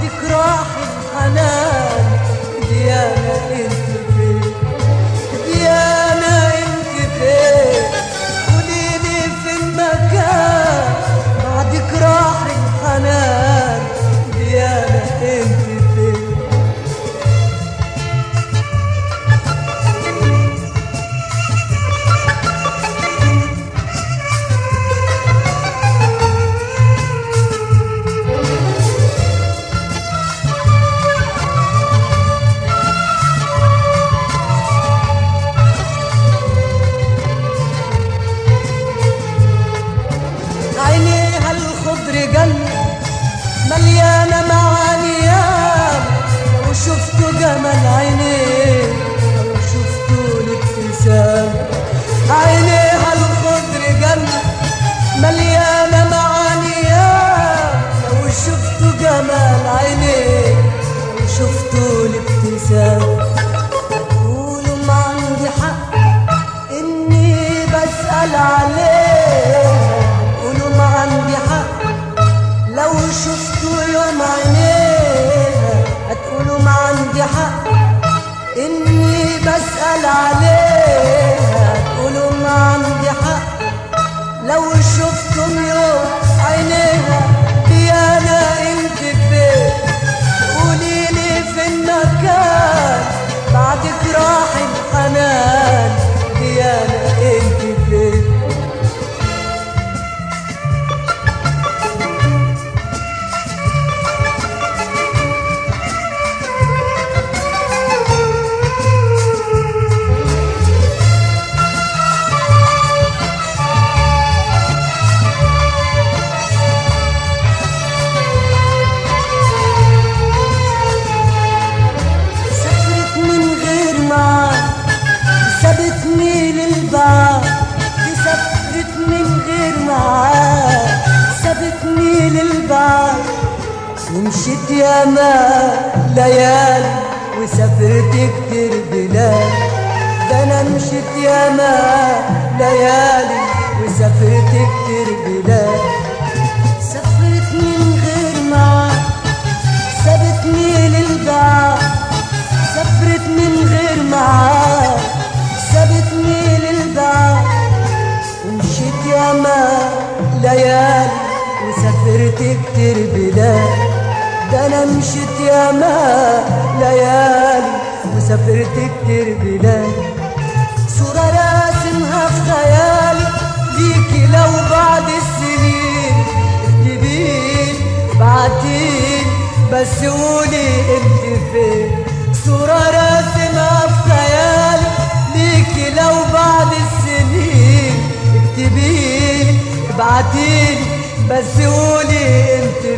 بعدك راح الحنان ديانا انت فين ديانا انت فين قوليلي في المكان بعدك راح الحنان ديانا انت فين عينيها الخضر جنة مليانة معانيام لو شفتوا جمال عينيه لو شفتوا الابتسام عينيها الخضر جنة مليانة معانيام لو شفتوا جمال عينيه لو شفتوا الابتسام قولوا ما عندي حق اني بسأل عليه قولوا ما عندي حق لو شفتوا يوم عينيها هتقولوا ما عندي حق اني بسأل عليها تقولوا ما عندي حق لو شفتم يوم عينيها ديانا انت فين قوليلي في المكان بعدك راح الحنان ديانا انت فين سافرت من غير معاد سابتني للبعاد دي سافرت من غير معاد سابتني للبعاد ومشيت ياما ليالي وسافرت كتير بلاد ده انا مشيت ياما ليالي وسافرت كتير بلاد سافرت من غير معاد سابتني للبعاد سافرت من غير معاد سابتني للبعاد ومشيت ياما ليالي وسافرت كتير بلاد ده انا مشيت ياما ليالي وسافرت كتير بلاد صورة راسمها في خيالي ليكي لو بعد السنين اكتبين بعتين بس قولي انت فين صورة راسمها في خيالي ليكي لو بعد السنين اكتبين بعتين بس قولي انت